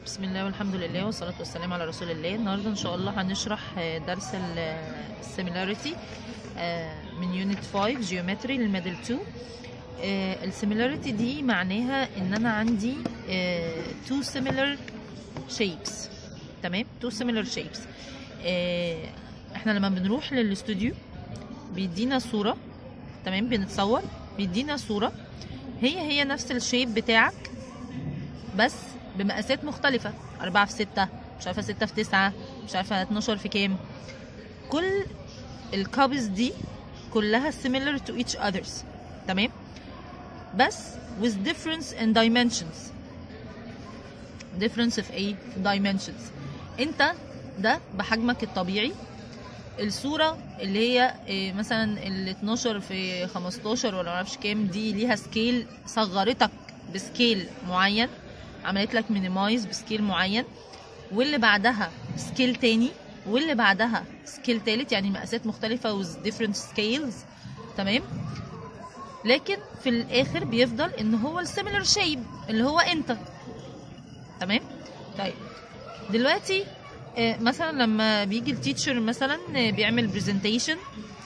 بسم الله والحمد لله والصلاة والسلام على رسول الله النهاردة إن شاء الله هنشرح آه، درس السيميلاريتي من يونت 5 جيومتري للميدل 2 السيميلاريتي دي معناها ان انا عندي آه، two similar shapes تمام two similar shapes آه، احنا لما بنروح للاستوديو بيدينا صورة تمام بنتصور بيدينا صورة هي هي نفس الشيب بتاعك بس بمقاسات مختلفة أربعة في ستة مش عارفة ستة في تسعة مش عارفة اتناشر في كام كل الكابز دي كلها similar to each others تمام بس with difference in dimensions difference في ايه في dimensions انت ده بحجمك الطبيعي الصورة اللي هي إيه مثلا ال 12 في 15 ولا معرفش كام دي ليها سكيل صغرتك بسكيل معين عملت لك مينيمايز بسكيل معين واللي بعدها سكيل تاني واللي بعدها سكيل تالت يعني مقاسات مختلفة with different scales تمام لكن في الاخر بيفضل ان هو السيميلر شيب اللي هو انت تمام طيب دلوقتي آه، مثلا لما بيجي التيتشر مثلا آه، بيعمل برزنتيشن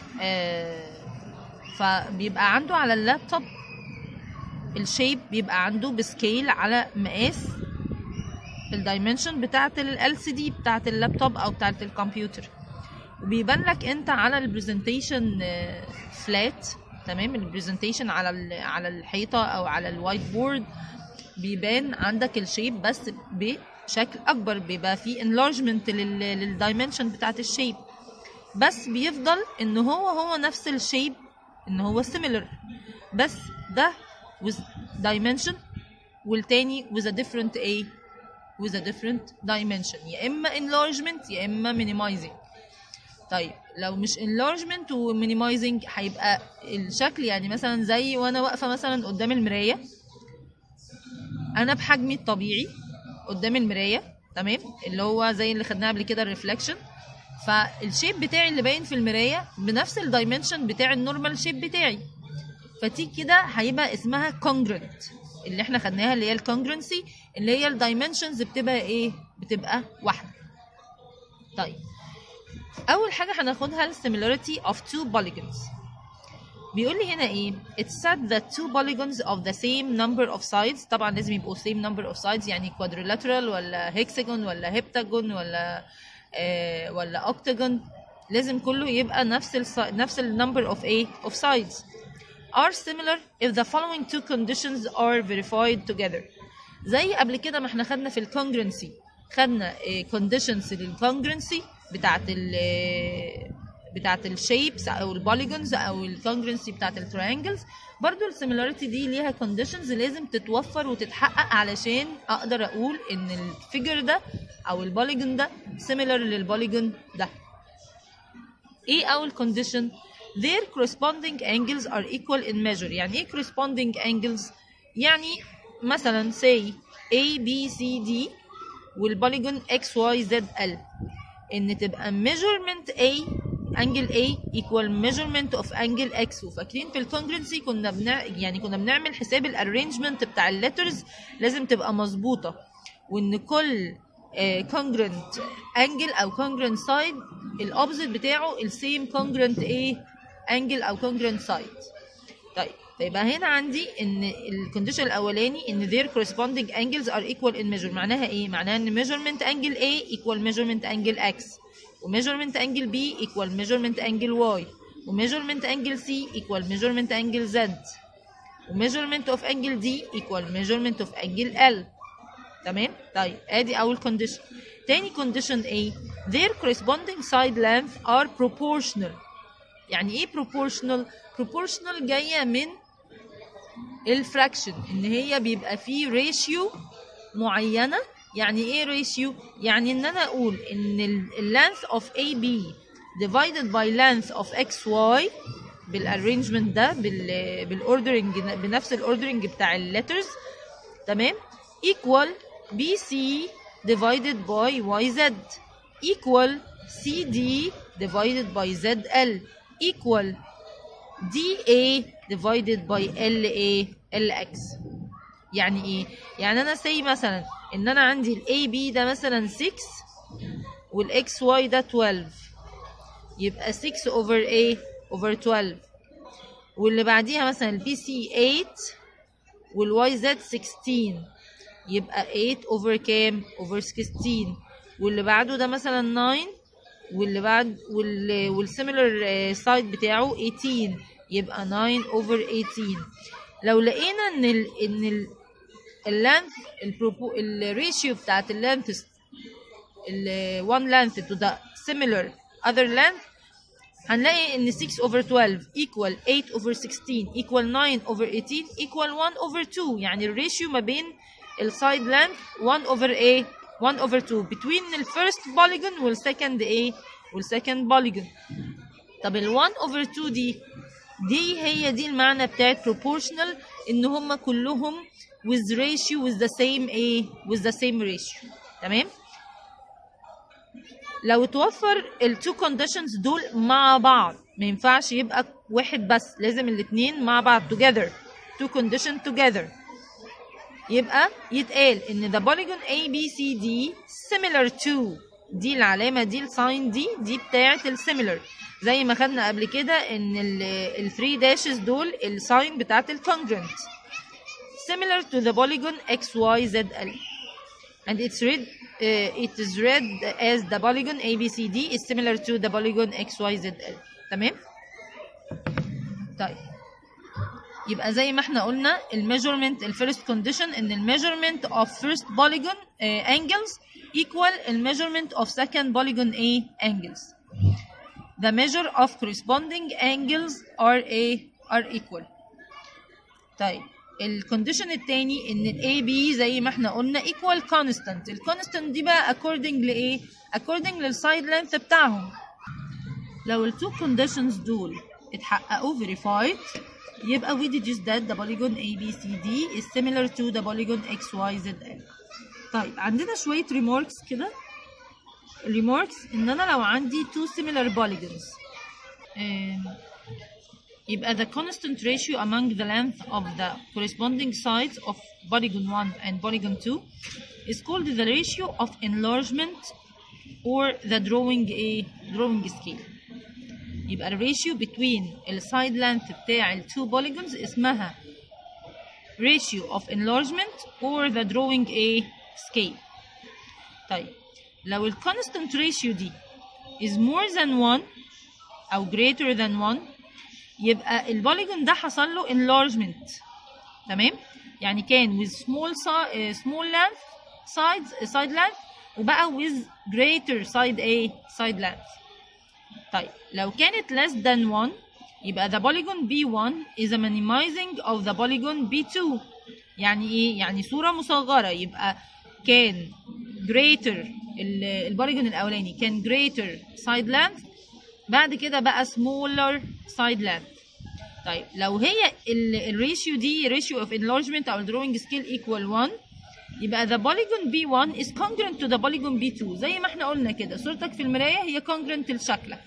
فبيبقى عنده على اللابتوب الشيب بيبقى عنده بسكيل على مقاس الدايمنشن بتاعه ال سي بتاعه اللابتوب او بتاعه الكمبيوتر وبيبان لك انت على البرزنتيشن فلات تمام البرزنتيشن على ال- على الحيطه او على الوايت بورد بيبان عندك الشيب بس بشكل اكبر بيبقى فيه انلارجمنت للدايمنشن بتاعه الشيب بس بيفضل ان هو هو نفس الشيب ان هو similar بس ده with dimension والتاني with a different a with a different dimension يا اما enlargement يا اما minimizing طيب لو مش enlargement و minimizing هيبقى الشكل يعني مثلا زي وانا واقفه مثلا قدام المرايه انا بحجمي الطبيعي قدام المرايه تمام اللي هو زي اللي خدناه قبل كده الريفلكشن فالشيب بتاعي اللي باين في المرايه بنفس الدايمنشن بتاع النورمال شيب بتاعي فتي كده هيبقى اسمها congruent اللي احنا خدناها اللي هي الكونجرنسي اللي هي الدايمنشنز بتبقى ايه بتبقى واحده طيب اول حاجه هناخدها ال similarity of two polygons بيقول لي هنا ايه it's said that two polygons of the same number of sides طبعا لازم يبقوا same number of sides يعني quadrilateral ولا hexagon ولا heptagon ولا آه ولا octagon لازم كله يبقى نفس ال نفس ال number of a of sides are similar if the following two conditions are verified together زي قبل كده ما احنا خدنا في الكونجرنسي خدنا آه، conditions للكونجرنسي بتاعت ال آه، بتاعت الشيبس او البوليجونز او الكونجرنسي بتاعت التريانجلز برضو السيميلاريتي دي ليها كونديشنز لازم تتوفر وتتحقق علشان اقدر اقول ان الفيجر ده او البوليجون ده سيميلر للبوليجون ده ايه اول condition their corresponding angles are equal in measure يعني ايه corresponding angles يعني مثلا say A B C D والبوليجون X Y Z L ان تبقى measurement A angle A equal measurement of angle X وفاكرين في الكونجرنسي كنا بنع... يعني كنا بنعمل حساب الارينجمنت بتاع الليترز لازم تبقى مظبوطه وان كل congruent angle او congruent side الاوبزيت بتاعه السيم congruent ايه angle او congruent side طيب فيبقى هنا عندي ان الكونديشن الاولاني ان their corresponding angles are equal in measure معناها ايه معناها ان measurement angle A equal measurement angle X و measurement angle B equal measurement angle Y و measurement angle C equal measurement angle Z و measurement of angle D equal measurement of angle L تمام طيب ادي اول condition تاني condition A their corresponding side length are proportional يعني ايه proportional proportional جايه من الفراكشن ان هي بيبقى فيه ريشيو معينه يعني ايه ريشيو يعني ان انا اقول ان ال length of AB divided by length of XY بالارينجمنت ده بال بالاوردرنج بنفس الاوردرنج بتاع الليترز تمام equal BC divided by YZ equal CD divided by ZL equal DA divided by LA LX يعني ايه يعني انا سي مثلا ان انا عندي الاي بي ده مثلا 6 والاكس واي ده 12 يبقى 6 اوفر ايه اوفر 12 واللي بعديها مثلا البي سي 8 والواي زد 16 يبقى 8 اوفر كام اوفر 16 واللي بعده ده مثلا 9 واللي بعد وال والسيميلر سايد بتاعه 18 يبقى 9 اوفر 18 لو لقينا ان ال ان ال اللانث البروبو الريشيو بتاعت اللانث ال one length to the similar other length هنلاقي ان 6 over 12 equal 8 over 16 equal 9 over 18 equal 1 over 2 يعني الريشيو ما بين السايد length 1 over A 1 over 2 between ال first polygon وال second A وال second polygon طب ال 1 over 2 دي دي هي دي المعنى بتاعت proportional ان هم كلهم with ratio with the same A with the same ratio تمام لو توفر التو كونديشنز دول مع بعض ما ينفعش يبقى واحد بس لازم الاتنين مع بعض together two condition together يبقى يتقال ان the polygon A B C D similar to دي العلامة دي الساين دي دي بتاعة السيميلر زي ما خدنا قبل كده ان ال 3 داشز دول الساين بتاعة الكونجرنت similar to the polygon XYZL and it's read uh, it is read as the polygon ABCD is similar to the polygon XYZL تمام طيب يبقى زي ما احنا قلنا الميجرمنت الفيرست كونديشن ان الميجرمنت of first polygon uh, angles equal الميجرمنت of second polygon A angles the measure of corresponding angles are a are equal طيب الكونديشن التاني ان ال AB زي ما احنا قلنا equal constant الكونستانت دي بقى according لايه according للسايد لينث بتاعهم لو ال two conditions دول اتحققوا verified يبقى we deduce that the polygon ABCD is similar to the polygon XYZL طيب عندنا شوية remarks كده remarks ان انا لو عندي two similar polygons um, يبقى the constant ratio among the length of the corresponding sides of polygon 1 and polygon 2 is called the ratio of enlargement or the drawing a drawing scale يبقى ال ratio between ال side length بتاع ال two polygons اسمها ratio of enlargement or the drawing a scale طيب لو ال constant ratio دي is more than 1 أو greater than 1 يبقى البوليجون ده حصل له enlargement تمام يعني كان with small si uh, small length sides side length وبقى with greater side A side length طيب لو كانت less than 1 يبقى the polygon B1 is a minimizing of the polygon B2 يعني ايه يعني صورة مصغرة يبقى كان greater البوليجون الاولاني كان greater side length بعد كده بقى smaller side length طيب لو هي الريشيو دي ratio of enlargement او drawing scale equal 1 يبقى the polygon B1 is congruent to the polygon B2 زي ما احنا قلنا كده صورتك في المراية هي congruent لشكلك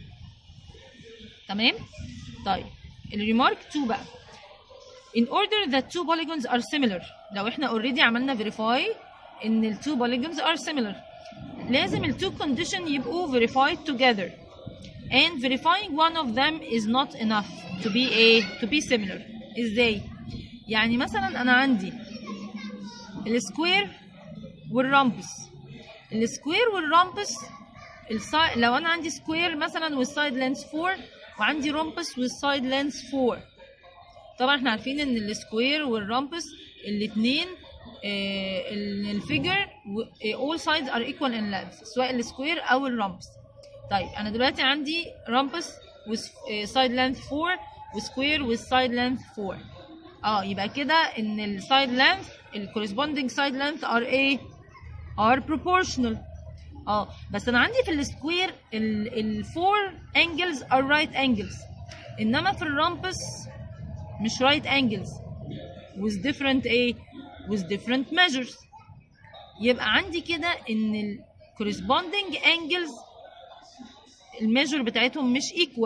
تمام طيب الريمارك 2 بقى in order that two polygons are similar لو احنا already عملنا verify ان ال two polygons are similar لازم ال two condition يبقوا verified together and verifying one of them is not enough to be a to be similar ازاي يعني مثلا انا عندي السكوير والرامبس السكوير والرامبس الساي... لو انا عندي سكوير مثلا والسايد لينس 4 وعندي رومبس والسايد لينس 4 طبعا احنا عارفين ان السكوير والرامبس الاثنين الفيجر all sides are equal in length سواء السكوير او الرامبس طيب انا دلوقتي عندي رامبس with side length 4 وسكوير with side length 4 اه يبقى كده ان السايد لينث الكورسبوندينج سايد لينث ار ايه ار proportional اه بس انا عندي في السكوير الفور انجلز ار رايت انجلز انما في الرامبس مش رايت انجلز with different ايه with different measures يبقى عندي كده ان ال corresponding angles الميجر بتاعتهم مش equal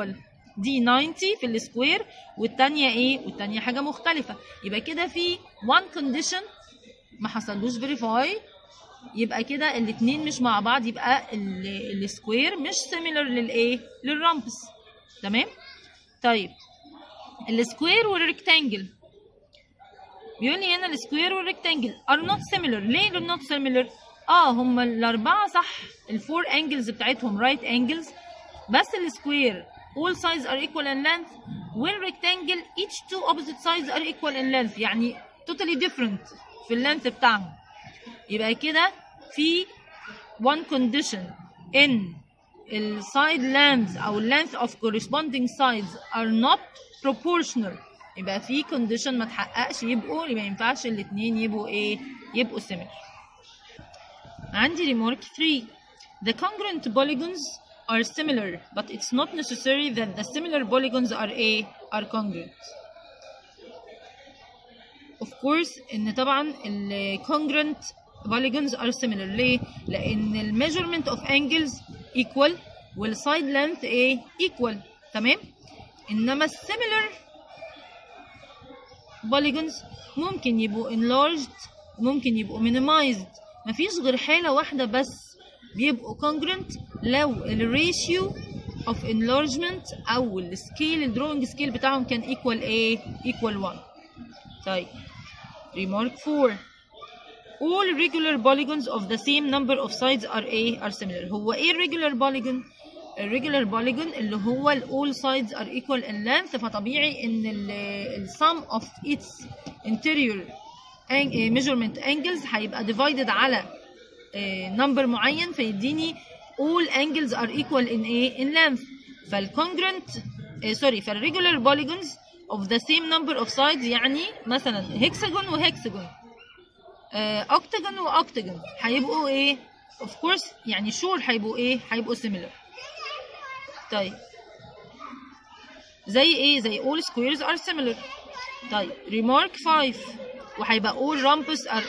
دي 90 في السكوير والتانية ايه والتانية حاجة مختلفة يبقى كده في one condition ما حصلوش فيريفاي يبقى كده الاتنين مش مع بعض يبقى ال- السكوير مش سيميلر للايه للرامبس تمام طيب السكوير والريكتانجل بيقول لي هنا السكوير والريكتانجل are not similar ليه they're not similar اه هما الاربعه صح الفور انجلز بتاعتهم right angles بس السكوير all sides are equal in length والريكتانجل each two opposite sides are equal in length يعني totally different في اللينث بتاعهم يبقى كده في one condition in ال side lengths أو length of corresponding sides are not proportional يبقى في condition ما تحققش يبقوا يبقى ما ينفعش الاتنين يبقوا ايه يبقوا similar عندي remark 3 the congruent polygons are similar but it's not necessary that the similar polygons are a are congruent of course ان طبعا ال congruent polygons are similar ليه؟ لأن ال measurement of angles equal وال side length ايه؟ equal تمام؟ إنما ال similar polygons ممكن يبقوا enlarged ممكن يبقوا minimized مفيش غير حالة واحدة بس بيبقوا congruent لو ال ratio of enlargement أو ال scale ال drawing scale بتاعهم كان equal ايه؟ equal 1 طيب remark 4 all regular polygons of the same number of sides are a are similar هو ايه regular polygon الريجولار polygon اللي هو ال all sides are equal in length فطبيعي ان ال ال sum of its interior ang- eh, measurement angles هيبقى divided على eh, number معين فيديني all angles are equal in a in length فالcongruent eh, sorry فالريجولار polygons of the same number of sides يعني مثلا hexagon وhexagon اوكتاجون واوكتاجون هيبقوا ايه of course يعني شور هيبقوا ايه هيبقوا similar طيب زي ايه زي all squares are similar طيب remark 5 وهيبقى all rhombus are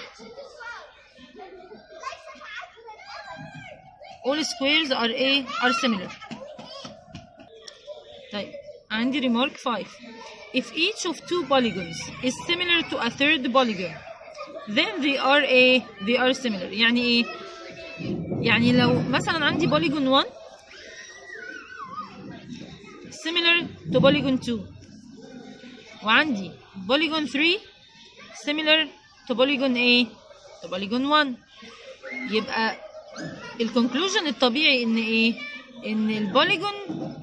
all squares are ايه are similar طيب عندي remark 5 if each of two polygons is similar to a third polygon then they are a they are similar يعني ايه يعني لو مثلا عندي polygon 1 similar to polygon 2 وعندي polygon 3 similar to polygon A to polygon 1 يبقى الكونكلوجن الطبيعي ان ايه ان البوليجون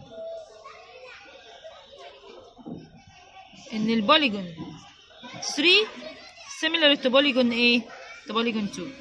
ان البوليجون 3 similar to polygon A to polygon 2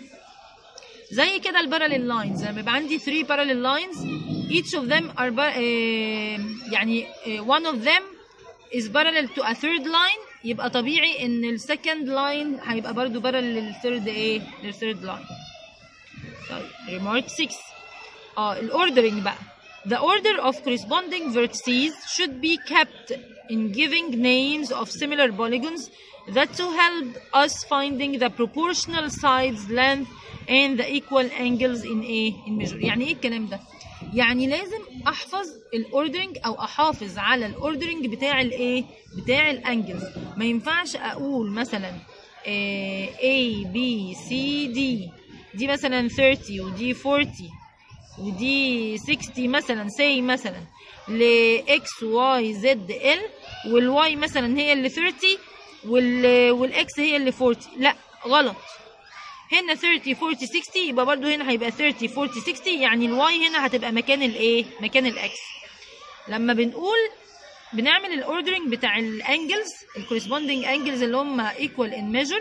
زي كده الباراليل لاينز لما يبقى عندي 3 parallel lines each of them are bar- آه، يعني آه، one of them is parallel to a third line يبقى طبيعي ان السكند لاين هيبقى برضو parallel للثيرد ايه للثيرد لاين طيب remark 6 اه الاوردرنج بقى The order of corresponding vertices should be kept in giving names of similar polygons that to help us finding the proportional sides length and the equal angles in a in measure يعني ايه الكلام ده يعني لازم احفظ الاوردرنج او احافظ على الاوردرنج بتاع الايه بتاع الانجلز ما ينفعش اقول مثلا آه، A B C D دي مثلا 30 ودي 40 ودي 60 مثلا سي مثلا ل x y z l والواي مثلا هي اللي 30 وال والاكس هي اللي 40 لا غلط هنا 30 40 60 يبقى برضو هنا هيبقى 30 40 60 يعني الواي هنا هتبقى مكان الايه مكان الاكس لما بنقول بنعمل الاوردرنج بتاع الانجلز الكورسبوندينج انجلز اللي هم ايكوال ان ميجر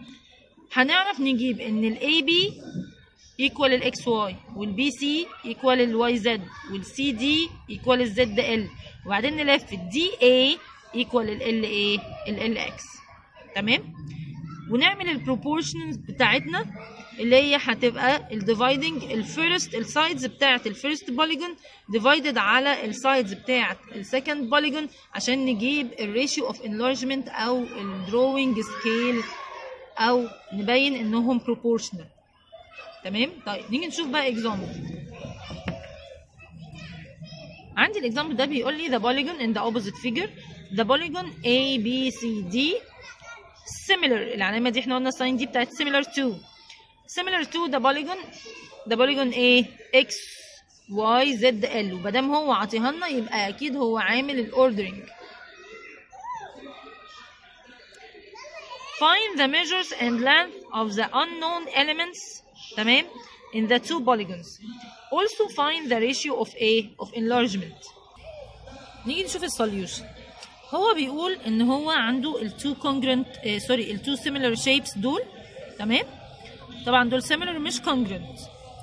هنعرف نجيب ان الاي بي ايكوال الاكس واي والبي سي ايكوال الواي زد والسي دي ايكوال الزد ال وبعدين نلف الدي اي ايكوال ال ايه ال اكس تمام ونعمل البروبورشنز بتاعتنا اللي هي هتبقى الديفايدنج الفيرست السايدز بتاعت الفيرست بوليجون ديفايدد على السايدز بتاعت السكند بوليجون عشان نجيب الريشيو اوف انلارجمنت او الدروينج سكيل او نبين انهم proportional تمام طيب نيجي نشوف بقى اكزامبل عندي الاكزامبل ده بيقول لي the polygon in the opposite figure the polygon A B C D similar العلامة دي احنا قلنا الساين دي بتاعت similar to similar to the polygon the polygon A X Y Z L ومادام هو عاطيها لنا يبقى اكيد هو عامل الاوردرنج Find the measures and length of the unknown elements تمام in the two polygons. Also find the ratio of A of enlargement. نيجي نشوف السوليوشن. هو بيقول ان هو عنده ال two congruent آه سوري ال two similar shapes دول تمام؟ طبعا دول similar مش congruent.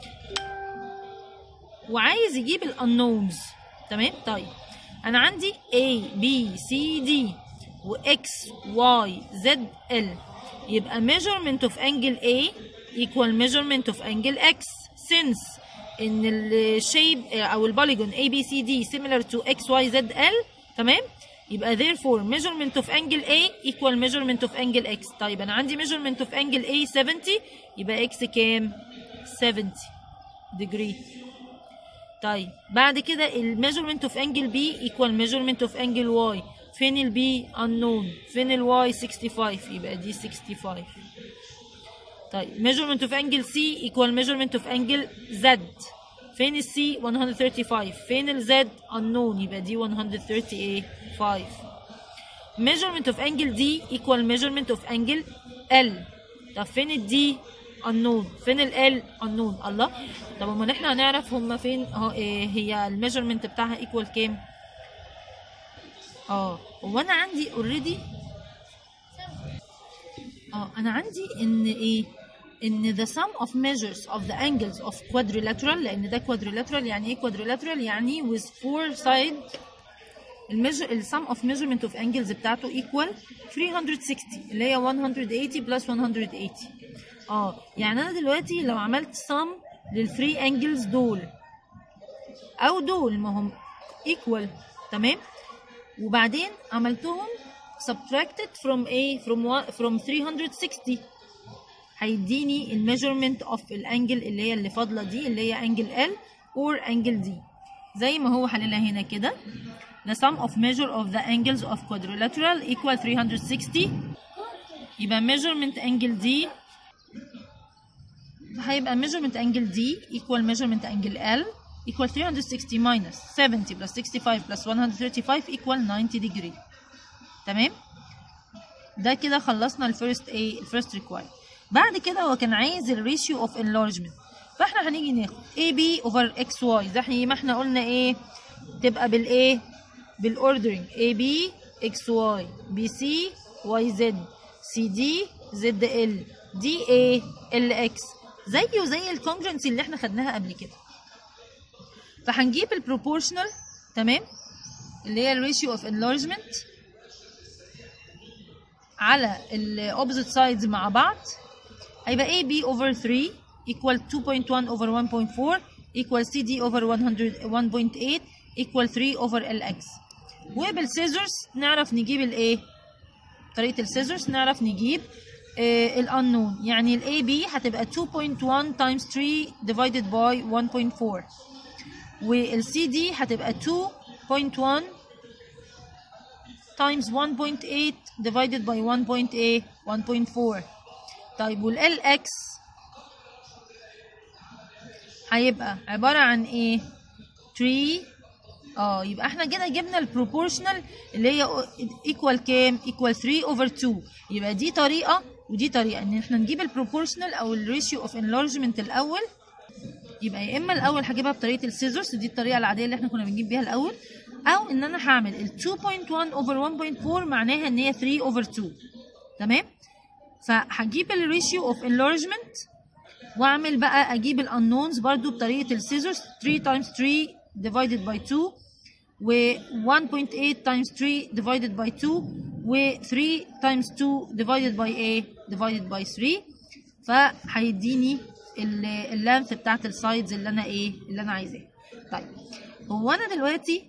وعايز يجيب ال unknowns تمام؟ طيب انا عندي A B C D و X Y Z L يبقى measurement of angle A equal measurement of angle X since ان الشيب او البوليجون A B C D similar to X Y Z L تمام يبقى therefore measurement of angle A equal measurement of angle X طيب انا عندي measurement of angle A 70 يبقى X كام 70 degree طيب بعد كده ال measurement of angle B equal measurement of angle Y فين ال B unknown فين ال Y 65 يبقى دي 65 طيب measurement of angle C equal measurement of angle Z فين ال C 135 فين ال Z unknown يبقى دي 135 measurement of angle D equal measurement of angle L طب فين ال D unknown فين ال L unknown الله طب امال احنا هنعرف هما فين اهو إيه هي الميجرمنت بتاعها equal كام اه هو انا عندي اوريدي اه انا عندي ان ايه ان the sum of measures of the angles of quadrilateral لان ده quadrilateral يعني ايه quadrilateral يعني with four sides الميجر السم اوف measurement of angles بتاعته equal 360 اللي هي 180 plus 180 اه يعني انا دلوقتي لو عملت sum للثري angles دول او دول ما هم equal تمام وبعدين عملتهم subtracted from a from one, from 360 هيديني الميجرمنت اوف الانجل اللي هي اللي فاضله دي اللي هي انجل L or انجل D زي ما هو حللها هنا كده the sum of measure of the angles of quadrilateral equal 360 يبقى measurement angle D هيبقى measurement angle D equal measurement angle L equal 360 minus 70 plus 65 plus 135 equal 90 degree تمام ده كده خلصنا الفيرست ايه الفيرست ريكواير بعد كده هو كان عايز الريشيو اوف انلارجمنت فاحنا هنيجي ناخد اي بي اوفر اكس واي زي ما احنا قلنا ايه تبقى بالايه بالاوردرنج اي بي اكس واي بي سي واي زد سي دي زد ال دي اي ال اكس زيه زي الكونجرنسي اللي احنا خدناها قبل كده فهنجيب البروبورشنال تمام اللي هي الريشيو اوف انلارجمنت على الاوبزيت سايدز مع بعض هيبقى AB over 3 equal 2.1 over 1.4 equal CD over 100 1.8 equal 3 over LX وبالسيزرز نعرف نجيب الايه طريقة السيزرز نعرف نجيب آه الانون يعني الاي بي هتبقى 2.1 times 3 divided by 1.4 والسي دي هتبقى 2.1 times 1.8 divided by 1.8 1.4 طيب وال x هيبقى عبارة عن ايه 3 اه يبقى احنا كده جبنا البروبورشنال اللي هي ايكوال كام ايكوال 3 اوفر 2 يبقى دي طريقة ودي طريقة ان احنا نجيب البروبورشنال او الريشيو اوف انلارجمنت الاول يبقى يا اما الاول هجيبها بطريقة السيزرز دي الطريقة العادية اللي احنا كنا بنجيب بيها الاول او ان انا هعمل ال 2.1 اوفر 1.4 معناها ان هي 3 اوفر 2 تمام فهجيب الريشيو اوف انلارجمنت واعمل بقى اجيب الانونز برضو بطريقه السيزرز 3 times 3 divided by 2 و 1.8 times 3 divided by 2 و 3 times 2 divided by a divided by 3 فهيديني اللانث بتاعت السايدز اللي انا ايه اللي انا عايزاها طيب هو انا دلوقتي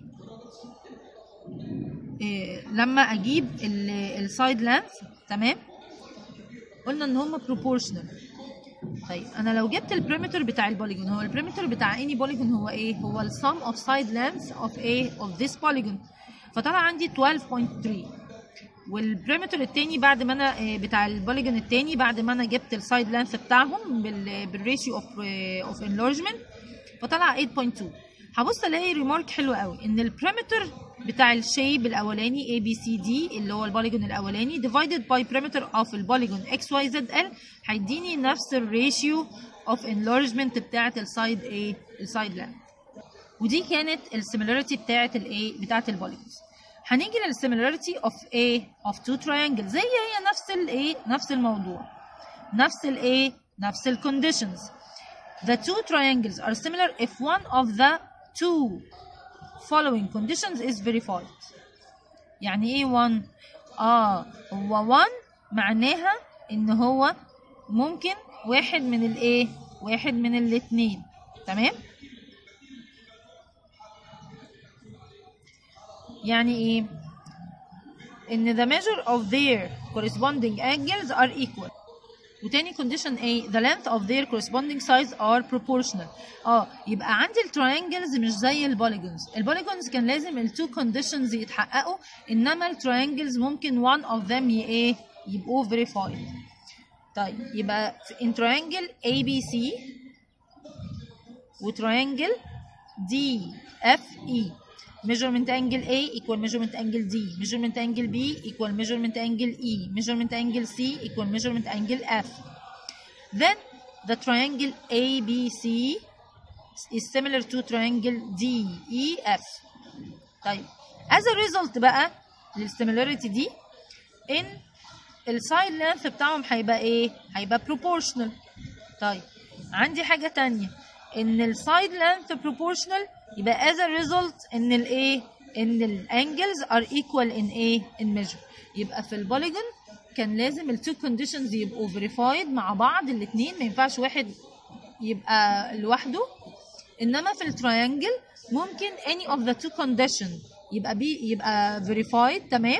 إيه لما اجيب السايد لانث تمام قلنا ان هما proportional طيب انا لو جبت البريمتر بتاع البوليجون هو البريمتر بتاع اني بوليجون هو ايه هو السم اوف سايد لينث اوف ايه اوف ذيس بوليجون فطلع عندي 12.3 والبريمتر التاني بعد ما انا آه، بتاع البوليجون التاني بعد ما انا جبت السايد لينث بتاعهم بال بالريشيو اوف اوف انلارجمنت فطلع 8.2 هبص الاقي ريمارك حلو قوي ان البريمتر بتاع الشيب الاولاني اي بي سي دي اللي هو البوليجون الاولاني ديفايدد باي بريمتر اوف البوليجون اكس واي زد ال هيديني نفس الريشيو اوف انلارجمنت بتاعه السايد ايه السايد لينث ودي كانت السيميلاريتي بتاعه الايه بتاعه البوليجونز هنيجي للسيميلاريتي اوف ايه اوف تو تراينجل زي هي نفس الايه نفس الموضوع نفس الايه نفس الكونديشنز The two triangles are similar if one of the two following conditions is verified. يعني ايه one؟ اه هو one معناها ان هو ممكن واحد من الايه؟ واحد من الاتنين تمام؟ يعني ايه؟ ان the measure of their corresponding angles are equal وتاني condition ايه the length of their corresponding sides are proportional اه يبقى عندي التراينجلز مش زي البوليجونز البوليجونز كان لازم التو conditions يتحققوا انما التراينجلز ممكن one of them ي- ايه يبقوا verified طيب يبقى في- in triangle ABC وتراينجل DFE measurement angle A equal measurement angle D measurement angle B equal measurement angle E measurement angle C equal measurement angle F then the triangle ABC is similar to triangle DEF طيب as a result بقى للسيميلاريتي دي ان السايد لينث بتاعهم هيبقى ايه هيبقى proportional طيب عندي حاجة تانية ان السايد لينث proportional يبقى as a result ان الايه ان الانجلز are equal in ايه in measure يبقى في البوليجون كان لازم التو كونديشنز يبقوا verified مع بعض الاثنين ما ينفعش واحد يبقى لوحده انما في التراينجل ممكن any of the two condition يبقى بي يبقى verified تمام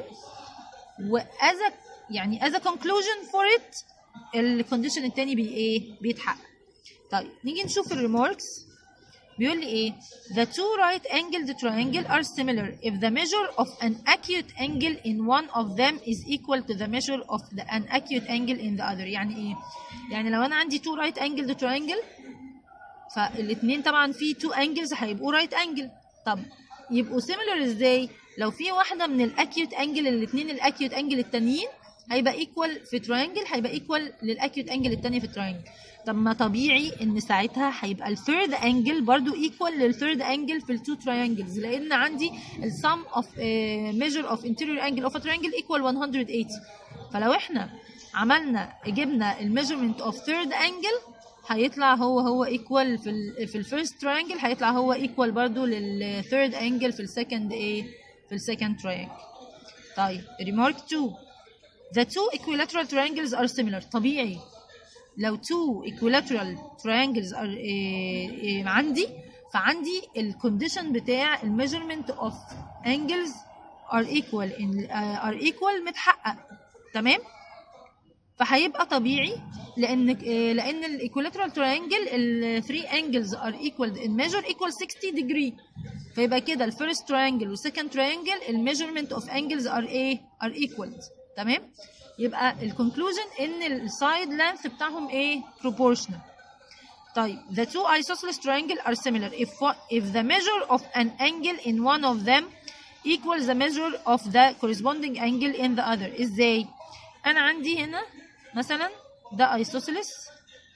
و as a يعني as a conclusion for it الكونديشن التاني بي ايه بيتحقق طيب نيجي نشوف الريماركس بيقول لي ايه the two right angled triangle are similar if the measure of an acute angle in one of them is equal to the measure of the an acute angle in the other يعني ايه يعني لو انا عندي two right angled triangle فالاثنين طبعا في two angles هيبقوا right angle طب يبقوا similar ازاي لو في واحده من الاكيوت انجل الاثنين الاكيوت انجل التانيين هيبقى ايكوال في تراينجل هيبقى ايكوال للاكيوت انجل التاني في تراينجل طب ما طبيعي ان ساعتها هيبقى الثيرد انجل برضو ايكوال للثيرد انجل في التو تراينجلز لان عندي السم اوف ميجر اوف انتيريور انجل اوف تراينجل ايكوال 180 فلو احنا عملنا جبنا الميجرمنت اوف ثيرد انجل هيطلع هو هو ايكوال في ال في الفيرست تراينجل هيطلع هو ايكوال برضو للثيرد انجل في السكند ايه في السكند تراينجل طيب ريمارك 2 The two equilateral triangles are similar طبيعي لو two equilateral triangles are إيه إيه عندي فعندي الكونديشن بتاع الميجرمنت اوف angles are equal in uh, are equal متحقق تمام فهيبقى طبيعي لان إيه لان الايكولاترال تراينجل ال 3 angles are equal in measure equal 60 degree فيبقى كده الفيرست تراينجل والسكند تراينجل الميجرمنت اوف angles are ايه are equal تمام يبقى الكونكلوجن ان السايد لينث بتاعهم ايه proportional طيب the two isosceles triangle are similar if if the measure of an angle in one of them equals the measure of the corresponding angle in the other ازاي انا عندي هنا مثلا ده isosceles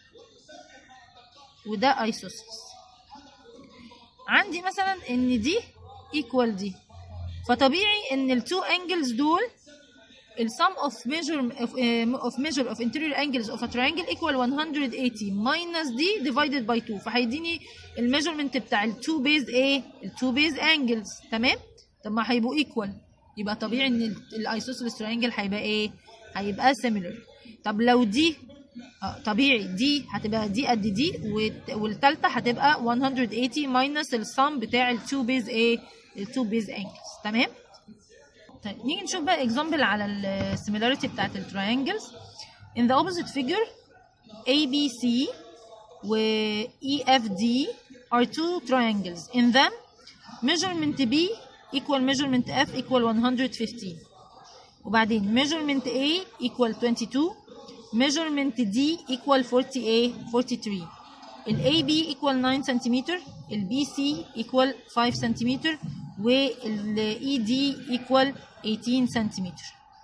وده isosceles عندي مثلا ان دي equal دي فطبيعي ان التو انجلز دول السم اوف measure of, uh, of measure of interior angles of a triangle equal 180 minus دي divided by 2 فهيديني الميجرمنت بتاع التو بيز ايه التو بيز انجلز تمام طب ما هيبقوا equal يبقى طبيعي ان الايسوسيلس تراينجل هيبقى ايه هيبقى similar طب لو دي آه طبيعي دي هتبقى دي قد دي والتالتة هتبقى 180 minus السم بتاع التو بيز ايه التو بيز انجلز تمام طيب نيجي نشوف بقى اكزامبل على السيميلاريتي بتاعت التراينجلز in the opposite figure ABC و EFD are two triangles in them measurement B equal measurement F equal 115 وبعدين measurement A equal 22 measurement D equal 40A 43 ال AB equal 9 cm ال BC equal 5 cm وال ED equal 18 cm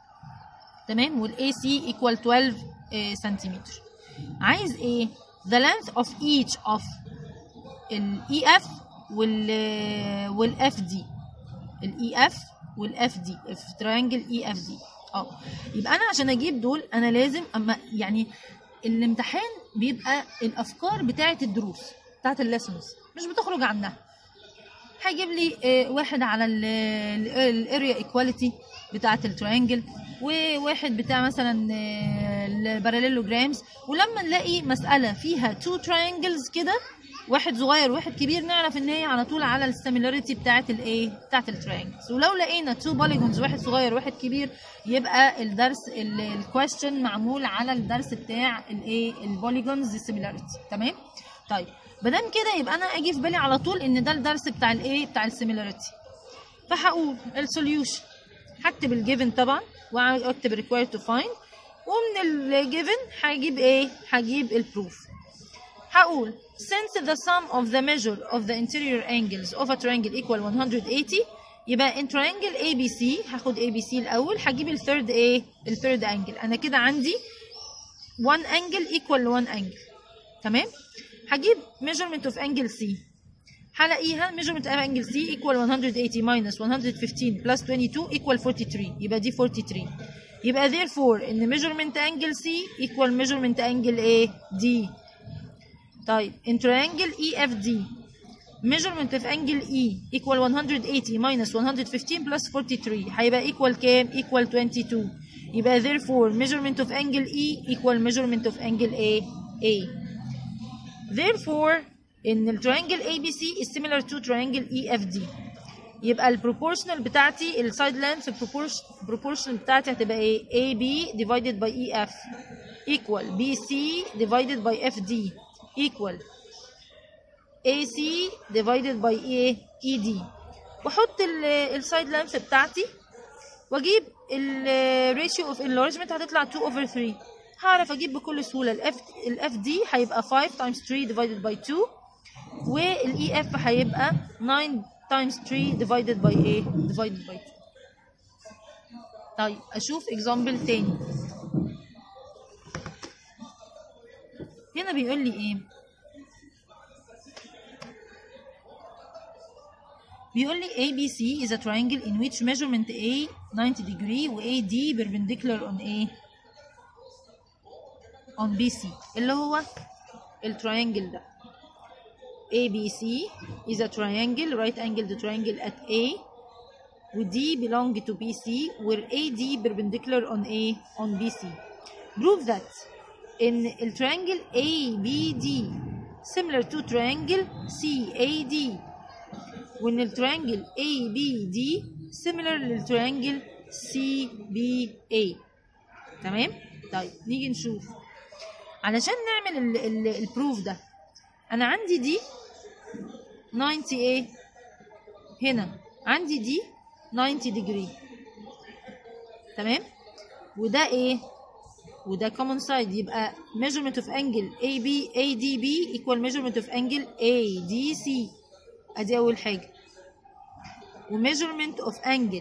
تمام وال AC equal 12 آه، سنتيمتر عايز ايه the length of each of ال EF وال وال FD ال EF وال FD في triangle EFD اه يبقى انا عشان اجيب دول انا لازم اما يعني الامتحان بيبقى الافكار بتاعه الدروس بتاعه الليسونز مش بتخرج عنها هيجيب لي آه، واحد على الاريا ايكواليتي بتاعه التريانجل وواحد بتاع مثلا الباراليلوجرامز ولما نلاقي مساله فيها تو تريانجلز كده واحد صغير وواحد كبير نعرف ان هي على طول على السيميلاريتي بتاعه الايه بتاعه التريانجلز ولو لقينا تو بوليجونز واحد صغير وواحد كبير يبقى الدرس الكويستشن معمول على الدرس بتاع الايه البوليجونز سيميلاريتي تمام طيب مادام كده يبقى انا اجي في بالي على طول ان ده الدرس بتاع الايه بتاع السيميلاريتي فهقول السوليوشن هكتب الجيفن طبعا واكتب required to find ومن الجيفن هجيب ايه هجيب البروف هقول since the sum of the measure of the interior angles of a triangle equal 180 يبقى in triangle ABC هاخد ABC الأول هجيب الثيرد ايه الثيرد angle أنا كده عندي one angle equal one angle تمام هجيب measurement of angle C هلاقيها measurement of angle C equal 180 minus 115 plus 22 equal 43 يبقى دي 43 يبقى therefore ان measurement angle C equal measurement angle A D طيب in triangle EFD measurement of angle E equal 180 minus 115 plus 43 هيبقى equal كام؟ equal 22 يبقى therefore measurement of angle E equal measurement of angle A A therefore ان ال triangle ABC is similar to triangle EFD يبقى البروبورشنال بتاعتي السايد لينث البروبورشنال بتاعتي هتبقى ايه AB divided by EF equal BC divided by FD equal AC divided by A ED واحط السايد لينث بتاعتي واجيب الريشيو اوف انلارجمنت هتطلع 2 over 3 هعرف اجيب بكل سهوله الاف الاف دي هيبقى 5 times 3 divided by 2 والاي اف هيبقى 9 times 3 divided by A divided by 2 طيب اشوف example تاني هنا بيقول لي ايه بيقول لي ABC is a triangle in which measurement A 90 degree و AD perpendicular on A on BC اللي هو التراينجل ده ABC is a triangle right angled triangle at A و D belong to BC where AD perpendicular on A on BC prove that in التريانجل ABD similar to triangle CAD وان التريانجل ABD similar للتريانجل CBA تمام طيب نيجي نشوف علشان نعمل ال ال البروف ده انا عندي دي 90 ايه هنا عندي دي 90 degree تمام وده ايه وده common side يبقى measurement of angle AB ADB equal measurement of angle ADC ادي اول حاجه و measurement of angle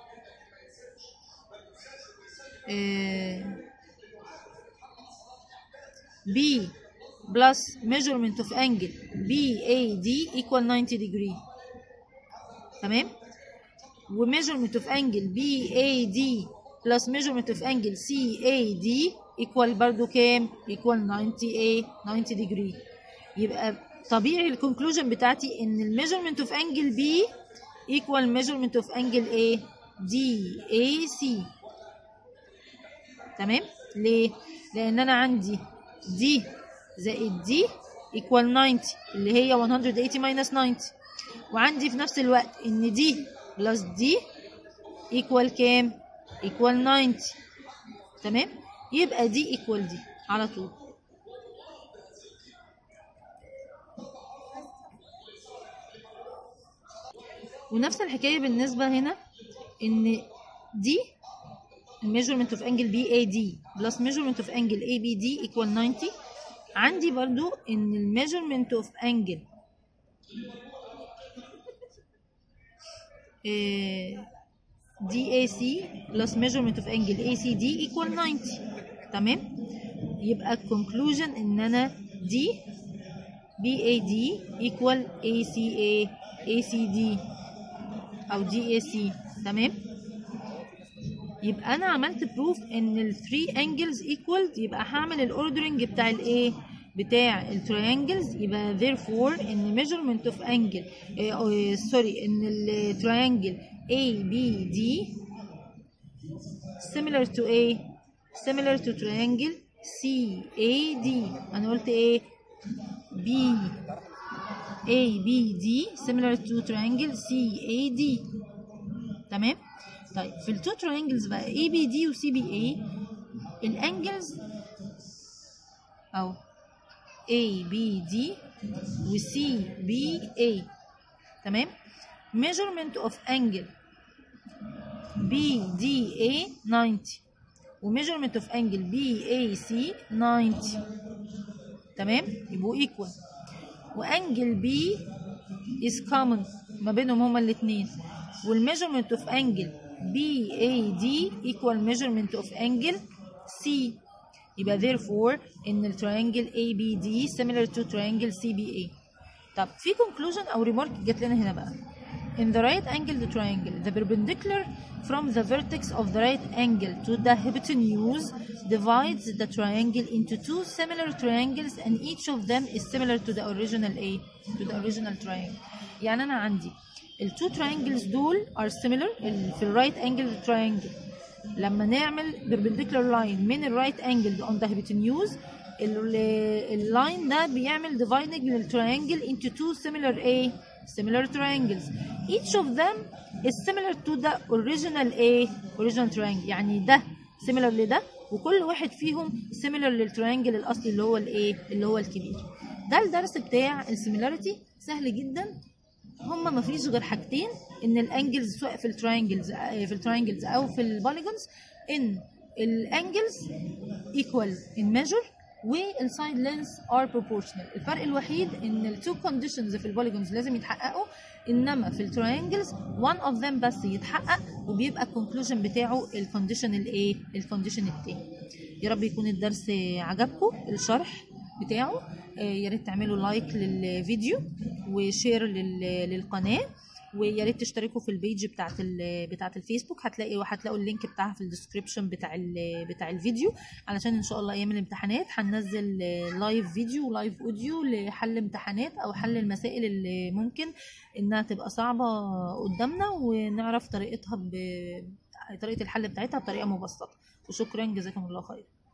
آه B plus measurement of angle BAD equal 90 degree تمام و measurement of angle BAD plus measurement of angle CAD equal برضو كام equal 90 A 90 degree يبقى طبيعي الكونكلوجن بتاعتي ان الميجرمنت اوف انجل B equal measurement of angle A DAC تمام ليه لان انا عندي دي زائد دي equal 90 اللي هي 180 minus 90 وعندي في نفس الوقت ان دي بلس دي equal كام equal 90 تمام يبقى دي equal دي على طول ونفس الحكايه بالنسبه هنا ان دي measurement of angle BAD plus measurement of angle ABD equal 90 عندي برضو ان ال measurement of angle آه، DAC plus measurement of angle ACD equal 90 تمام يبقى conclusion ان انا دي BAD equal ACA ACD او DAC تمام يبقى انا عملت بروف ان ال 3 angles equal يبقى هعمل الاوردرنج بتاع الايه بتاع التريانجلز يبقى therefore ان measurement of angle سوري ان التريانجل ABD similar to A similar to triangle CAD انا قلت ايه B ABD similar to triangle CAD تمام طيب في التو تراينجلز بقى اي بي دي وسي بي اي الانجلز او اي بي دي وسي بي اي تمام measurement of angle بي دي اي 90 وmeasurement of angle بي اي سي 90 تمام يبقوا equal وانجل بي is common ما بينهم هما الاثنين والmeasurement of angle BAD equal measurement of angle C يبقى therefore ان ال triangle ABD similar to triangle CBA طب في conclusion او remark جت لنا هنا بقى in the right angled triangle the perpendicular from the vertex of the right angle to the hypotenuse divides the triangle into two similar triangles and each of them is similar to the original A to the original triangle يعني انا عندي التو triangles دول are similar ال- في الرايت angle triangle لما نعمل perpendicular line من الرايت angle on the hypotenuse اللاين ده بيعمل dividing للتريانجل into two similar A similar triangles each of them is similar to the original A original triangle يعني ده similar لده وكل واحد فيهم similar للتريانجل الاصلي اللي هو الايه اللي هو الكبير ده الدرس بتاع السيميلاريتي سهل جدا هما ما فيش غير حاجتين ان الانجلز سواء في التراينجلز في التراينجلز او في البوليجونز ان الانجلز ايكوال ان ميجر والسايد لينس ار بروبورشنال الفرق الوحيد ان التو كونديشنز في البوليجونز لازم يتحققوا انما في التراينجلز one of them بس يتحقق وبيبقى الكونكلوجن بتاعه الكونديشن الايه الكونديشن التاني يا رب يكون الدرس عجبكم الشرح بتاعه آه، يا ريت تعملوا لايك للفيديو وشير لل- للقناه ويا ريت تشتركوا في البيج بتاعت ال- بتاعت الفيسبوك هتلاقي وهتلاقوا اللينك بتاعها في الديسكريبشن بتاع ال- بتاع الفيديو علشان ان شاء الله ايام الامتحانات هننزل لايف فيديو ولايف اوديو لحل امتحانات او حل المسائل اللي ممكن انها تبقى صعبه قدامنا ونعرف طريقتها ب طريقه الحل بتاعتها بطريقه مبسطه وشكرا جزاكم الله خير